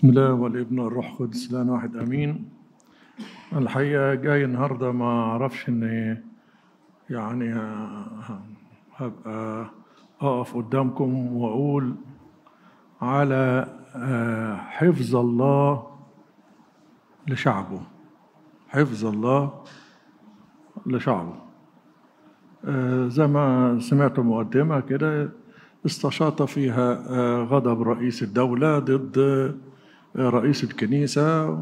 بسم الله والابن والروح القدس الان واحد امين الحقيقه جاي النهارده ما اعرفش ان يعني هبقى اقف قدامكم واقول على آه، حفظ الله لشعبه حفظ الله لشعبه آه، زي ما سمعت مقدمة كده استشاط فيها آه، غضب رئيس الدولة ضد آه، رئيس الكنيسة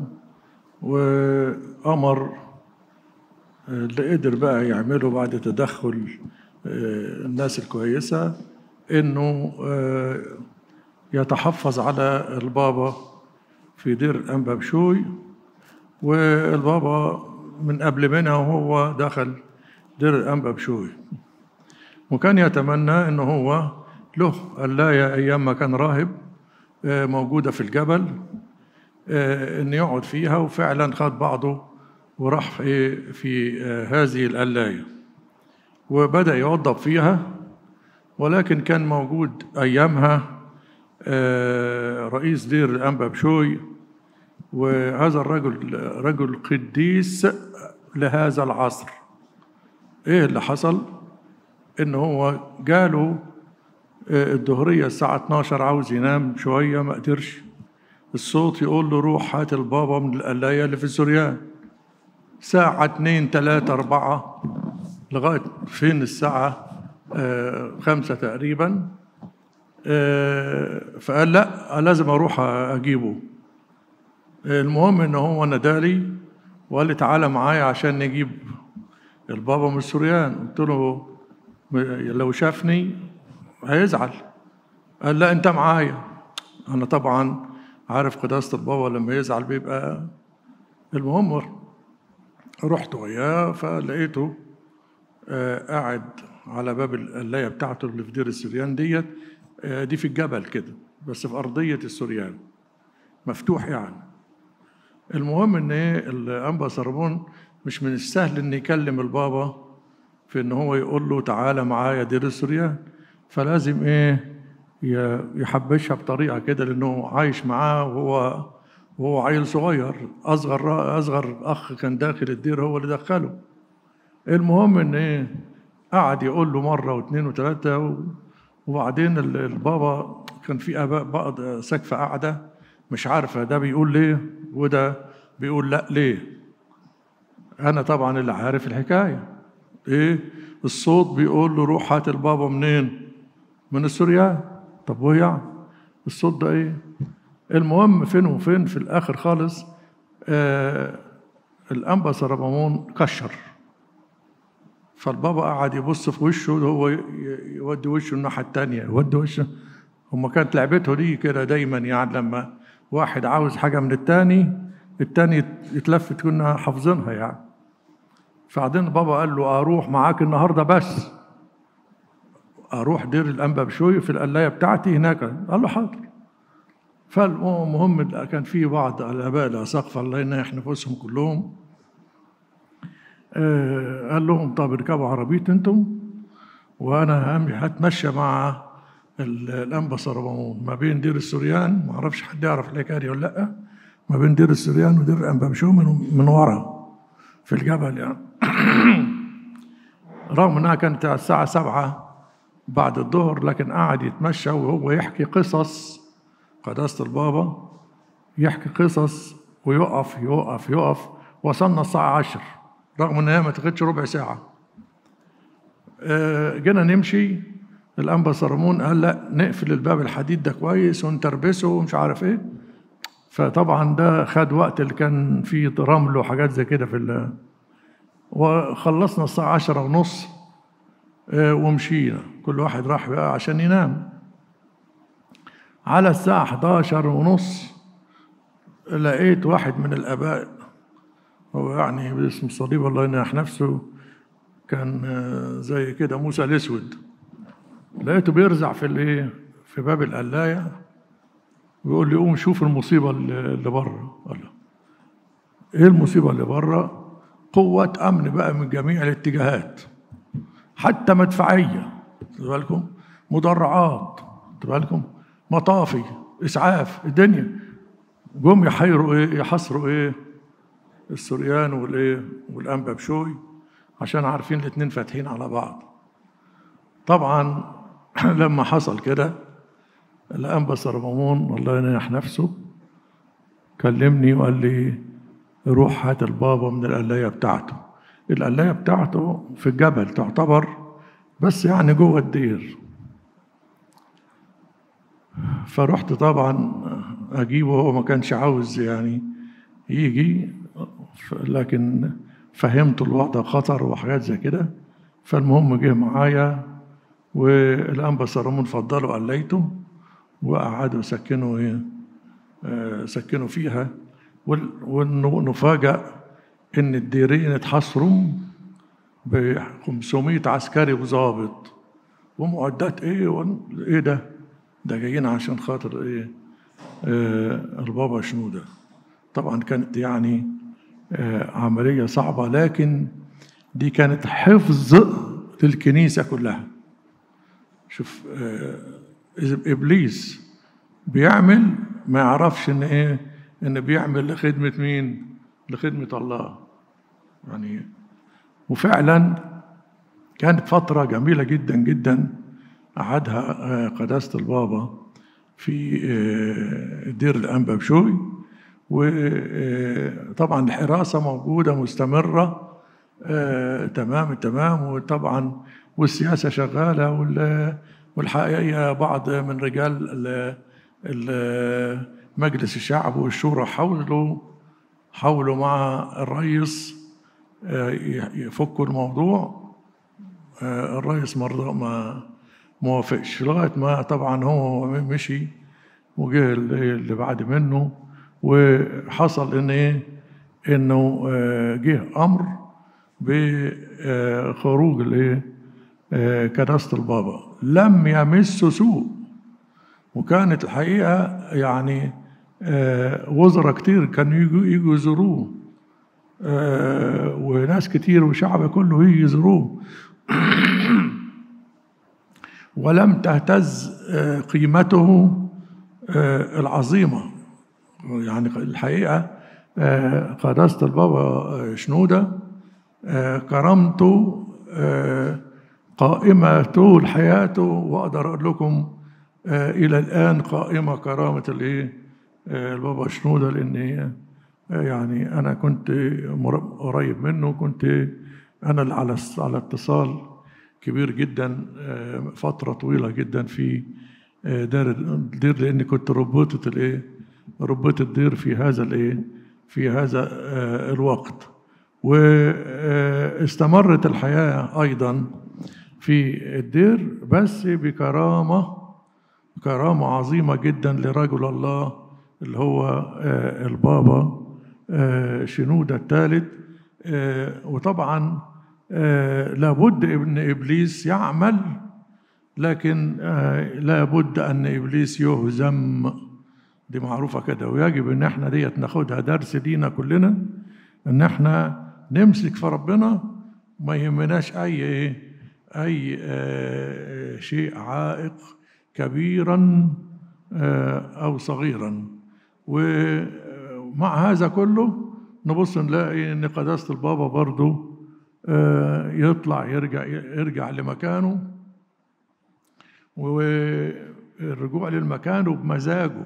وأمر آه، اللي قدر بقى يعمله بعد تدخل آه، الناس الكويسة إنه آه، يتحفظ على البابا في دير أنبا بشوي والبابا من قبل منها وهو دخل دير أنبا بشوي وكان يتمنى ان هو له قلاية ايام ما كان راهب آه، موجودة في الجبل آه، ان يقعد فيها وفعلا خد بعضه وراح في في آه، هذه القلاية وبدأ يوضب فيها ولكن كان موجود ايامها آه، رئيس دير انبا بشوي وهذا الرجل رجل قديس لهذا العصر ايه اللي حصل ان هو جاله آه، الظهريه الساعه 12 عاوز ينام شويه ما قدرش الصوت يقول له روح هات البابا من القلايه اللي في السوريان ساعة اتنين تلاتة أربعة لغاية فين الساعة آه، خمسة تقريبا آه، فقال لا لازم أروح أجيبه المهم إن هو نادالي وقال لي تعالى معايا عشان نجيب البابا من السوريان قلت له لو شافني هيزعل قال لا انت معايا انا طبعا عارف قداسة البابا لما يزعل بيبقى المهم رحت وياه فلقيته آه، قاعد على باب القلاية بتاعته اللي في دير السوريان ديت آه، دي في الجبل كده بس في أرضية السوريان مفتوح يعني المهم ان ايه الانبا سربون مش من السهل ان يكلم البابا في ان هو يقول له تعالى معايا دير السوريان فلازم ايه ي- يحبشها بطريقه كده لانه عايش معاه وهو وهو عيل صغير اصغر اصغر اخ كان داخل الدير هو اللي دخله المهم ان ايه قعد يقول له مره واثنين وثلاثه و- وبعدين ال- البابا كان في اباء بعض سقف قاعده مش عارفه ده بيقول ليه وده بيقول لا ليه انا طبعا اللي عارف الحكايه ايه الصوت بيقول له روح هات البابا منين من السوريان طب وهي يعني الصوت ده ايه المهم فين وفين في الاخر خالص آه الانبا سربمون كشر فالبابا قعد يبص في وشه هو ي- ي- يودي وشه الناحيه التانية يودي وشه هما كانت لعبته دي كده دايما يعني لما واحد عاوز حاجه من التاني التاني يت- يتلفت كنا حافظينها يعني فبعدين بابا قال له اروح معاك النهارده بس اروح دير الانبا بشوي في القلايه بتاعتي هناك قال له حاضر فالمهم كان في بعض الاباء الاساقفه الله ينيح نفوسهم كلهم آه، قال لهم طب اركبوا عربيتي انتم وانا هم- هتمشى مع ال- الانبا سربمون ما بين دير السوريان ما اعرفش حد يعرف الحكايه دي ولا لا ما بين دير السوريان ودير الانبا بشوي من من ورا في الجبل يعني رغم انها كانت على الساعه سبعة بعد الظهر لكن قعد يتمشى وهو يحكي قصص قداسة البابا يحكي قصص ويقف يقف يقف وصلنا الساعة عشر رغم ان هي ما تاخدش ربع ساعة آه، جينا نمشي الانبا سرمون قال لا نقفل الباب الحديد ده كويس ونتربسه ومش عارف ايه فطبعا ده خد وقت اللي كان فيه رمل وحاجات زي كده في ال وخلصنا الساعة عشرة ونص آه، ومشينا كل واحد راح بقى عشان ينام على الساعة 11 ونص لقيت واحد من الآباء هو يعني باسم الصليب الله ينيح نفسه كان آه، زي كده موسى الأسود لقيته بيرزع في الايه في باب القلاية بيقول لي قوم شوف المصيبة اللي اللي بره قال له ايه المصيبة اللي بره قوة أمن بقى من جميع الاتجاهات حتى مدفعية خدوا بالكم مدرعات خدوا بالكم مطافي اسعاف الدنيا جم يحيروا ايه يحصروا ايه السوريان والايه والانبا بشوي عشان عارفين الاتنين فاتحين على بعض طبعا لما حصل كده الانبا سرمامون الله ينيح نفسه كلمني وقال لي روح هات البابا من القلايه بتاعته القلايه بتاعته في الجبل تعتبر بس يعني جوه الدير فرحت طبعا اجيبه هو ما كانش عاوز يعني يجي لكن فهمت الوضع خطر وحاجات زي كده فالمهم جه معايا والانبا سرمون فضلوا قليته وقعدوا سكنوا ايه آه، سكنوا فيها ونفاجأ ان الديرين اتحصروا ب 500 عسكري وظابط ومعدات ايه ايه ده ده جايين عشان خاطر ايه آه البابا شنودة طبعا كانت يعني آه عملية صعبة لكن دي كانت حفظ للكنيسة كلها شوف آه إبليس بيعمل ما يعرفش إن إيه إن بيعمل لخدمة مين لخدمة الله يعني وفعلا كانت فترة جميلة جدا جدا قعدها قداسة البابا في دير الأنبا بشوي وطبعا الحراسة موجودة مستمرة تمام تمام وطبعا والسياسة شغالة والحقيقة بعض من رجال مجلس الشعب والشورى حاولوا حاولوا مع الرئيس يفكوا الموضوع الرئيس مرضى ما موافقش لغايه ما طبعا هو مشي وجه اللي بعد منه وحصل ان ايه انه جه امر بخروج الايه كناسه البابا لم يمس سوء وكانت الحقيقه يعني وزراء كتير كانوا يجوا يجوا يزوروه وناس كتير وشعب كله يجي يزوروه ولم تهتز قيمته العظيمة يعني الحقيقة قداسة البابا شنودة كرامته قائمة طول حياته وأقدر أقول لكم إلى الآن قائمة كرامة الإيه البابا شنودة لأن يعني أنا كنت قريب منه كنت أنا اللي على على اتصال كبير جدا فترة طويلة جدا في دار الدير لأني كنت ربطة الإيه ربطة الدير في هذا الإيه في هذا الوقت واستمرت الحياة أيضا في الدير بس بكرامة كرامة عظيمة جدا لرجل الله اللي هو البابا شنودة الثالث وطبعا لابد ان ابليس يعمل لكن لابد ان ابليس يهزم دي معروفه كده ويجب ان احنا ديت ناخدها درس لينا كلنا ان احنا نمسك في ربنا ما يهمناش اي ايه اي شيء عائق كبيرا او صغيرا ومع هذا كله نبص نلاقي ان قداسه البابا برضه يطلع يرجع يرجع لمكانه والرجوع للمكان بمزاجه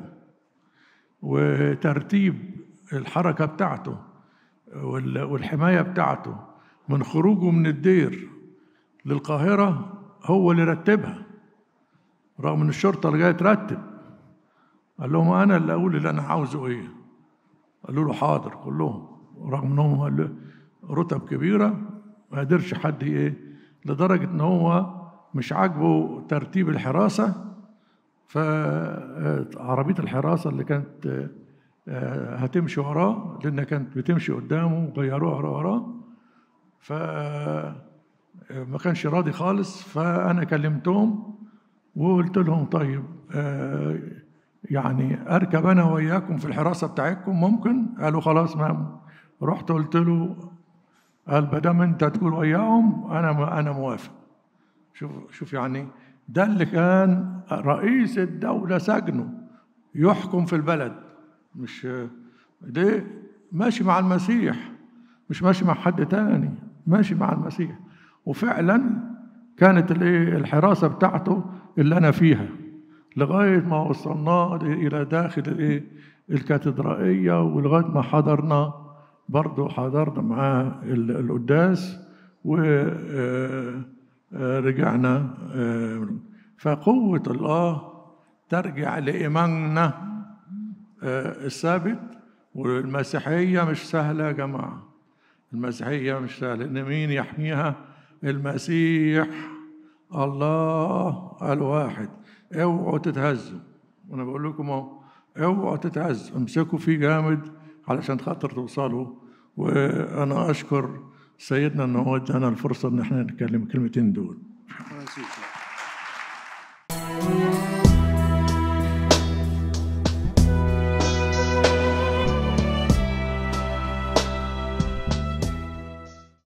وترتيب الحركة بتاعته والحماية بتاعته من خروجه من الدير للقاهرة هو اللي رتبها رغم ان الشرطة اللي جاية ترتب قال لهم انا اللي اقول اللي انا عاوزه ايه قالوا له حاضر كلهم رغم انهم رتب كبيرة ما قدرش حد ايه لدرجة ان هو مش عاجبه ترتيب الحراسة فعربية الحراسة اللي كانت هتمشي وراه لأنها كانت بتمشي قدامه وغيروها وراه فما كانش راضي خالص فأنا كلمتهم وقلت لهم طيب يعني أركب أنا وإياكم في الحراسة بتاعتكم ممكن؟ قالوا خلاص ما رحت قلت له قال ما دام أنت تكون وياهم أنا أنا موافق شوف شوف يعني ده اللي كان رئيس الدولة سجنه يحكم في البلد مش ليه ماشي مع المسيح مش ماشي مع حد تاني ماشي مع المسيح وفعلا كانت الايه الحراسه بتاعته اللي انا فيها لغايه ما وصلنا الى داخل الايه الكاتدرائيه ولغايه ما حضرنا برضه حضرنا معاه ال- القداس ورجعنا فقوه الله ترجع لايماننا آه، الثابت والمسيحيه مش سهله يا جماعه المسيحيه مش سهله ان مين يحميها المسيح الله الواحد اوعوا تتهزوا وانا بقول لكم اهو اوعوا تتهزوا امسكوا فيه جامد علشان خاطر توصلوا وانا اشكر سيدنا ان هو ادانا الفرصه ان احنا نتكلم الكلمتين دول شكرا سيدي